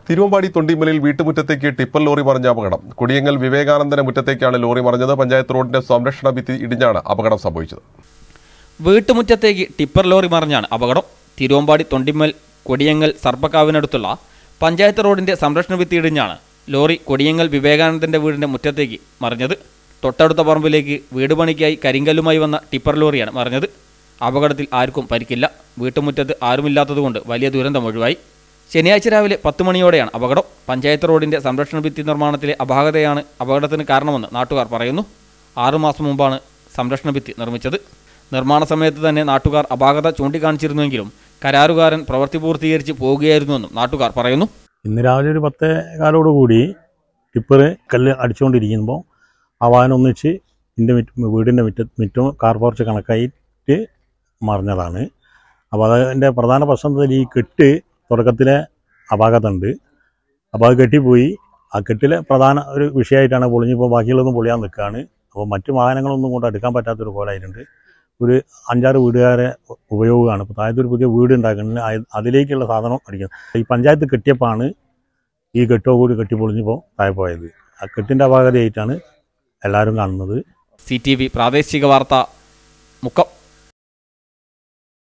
തിരുവമ്പാടി തൊണ്ടിമലയിൽ വീട്ടുമുറ്റത്തേക്ക് tipper lorry മറിഞ്ഞ അപകടം കൊടിയങ്ങൽ വിവേകാനന്ദന്റെ മുറ്റത്തേക്കാണ് ലോറി മറിഞ്ഞത് പഞ്ചായത്ത് റോഡിന്റെ സംരക്ഷണ ഭിത്തി ഇടിഞ്ഞാണ് അപകടം സംഭവിച്ചത് വീട്ടുമുറ്റത്തേക്ക് ടിപ്പർ ലോറി മറിഞ്ഞാണ് അപകടം തിരുവമ്പാടി തൊണ്ടിമ്മൽ കൊടിയങ്ങൽ സർപ്പക്കാവിനടുത്തുള്ള പഞ്ചായത്ത് റോഡിന്റെ സംരക്ഷണ ഭിത്തി ഇടിഞ്ഞാണ് ലോറി കൊടിയങ്ങൽ വിവേകാനന്ദന്റെ വീടിന്റെ മുറ്റത്തേക്ക് മറിഞ്ഞത് തൊട്ടടുത്ത പറമ്പിലേക്ക് വീട് പണിക്കായി കരിങ്കല്ലുമായി വന്ന ടിപ്പർ ലോറിയാണ് മറിഞ്ഞത് അപകടത്തിൽ ആർക്കും പരിക്കില്ല വീട്ടുമുറ്റത്ത് ആരുമില്ലാത്തതുകൊണ്ട് വലിയ ദുരന്തം ഒഴിവായി ശനിയാഴ്ച രാവിലെ പത്ത് മണിയോടെയാണ് അപകടം പഞ്ചായത്ത് റോഡിന്റെ സംരക്ഷണ ഭിത്തി നിർമ്മാണത്തിലെ അപാകതയാണ് അപകടത്തിന് കാരണമെന്ന് നാട്ടുകാർ പറയുന്നു ആറുമാസം മുമ്പാണ് സംരക്ഷണ ഭിത്തി നിർമ്മിച്ചത് നിർമ്മാണ സമയത്ത് തന്നെ നാട്ടുകാർ അപാകത ചൂണ്ടിക്കാണിച്ചിരുന്നുവെങ്കിലും കരാറുകാരൻ പ്രവൃത്തി പൂർത്തീകരിച്ച് പോവുകയായിരുന്നുവെന്നും നാട്ടുകാർ പറയുന്നു ഇന്ന് രാവിലെ ഒരു പത്തേ കാലോട് കൂടി ടിപ്പർ കല്ല് അടിച്ചുകൊണ്ടിരിക്കുമ്പോൾ ആ വാഹനം ഒന്നിച്ച് എൻ്റെ മിറ്റ് വീടിൻ്റെ മിറ്റ മിറ്റവും കാർ പോർച്ച് കണക്കായിട്ട് മറിഞ്ഞതാണ് അപ്പോൾ അതിൻ്റെ പ്രധാന പ്രശ്നം എന്താ വെച്ചാൽ ഈ കെട്ട് തുടക്കത്തിലെ അപാകതയുണ്ട് അപ്പോൾ അത് കെട്ടിപ്പോയി ആ കെട്ടിലെ പ്രധാന ഒരു വിഷയമായിട്ടാണ് പൊളിഞ്ഞിപ്പോൾ ബാക്കിയുള്ളതൊന്നും പൊളിയാൻ നിൽക്കുകയാണ് അപ്പോൾ മറ്റു വാഹനങ്ങളൊന്നും കൊണ്ട് എടുക്കാൻ പറ്റാത്തൊരു കോലായിട്ടുണ്ട് ഒരു അഞ്ചാറ് വീടുകാരെ ഉപയോഗമാണ് ഇപ്പോൾ താഴത്തെ ഒരു പുതിയ വീട് ഉണ്ടാക്കുന്നത് അയ- അതിലേക്കുള്ള സാധനം അടിക്കുന്നത് ഈ പഞ്ചായത്ത് കെട്ടിയപ്പോഴാണ് ഈ കെട്ടോ കൂടി കെട്ടിപ്പൊളിഞ്ഞപ്പോൾ താഴെ പോയത് ആ കെട്ടിൻ്റെ അപാകതയായിട്ടാണ് എല്ലാവരും കാണുന്നത് സി ടി വി പ്രാദേശിക വാർത്ത മുക്കം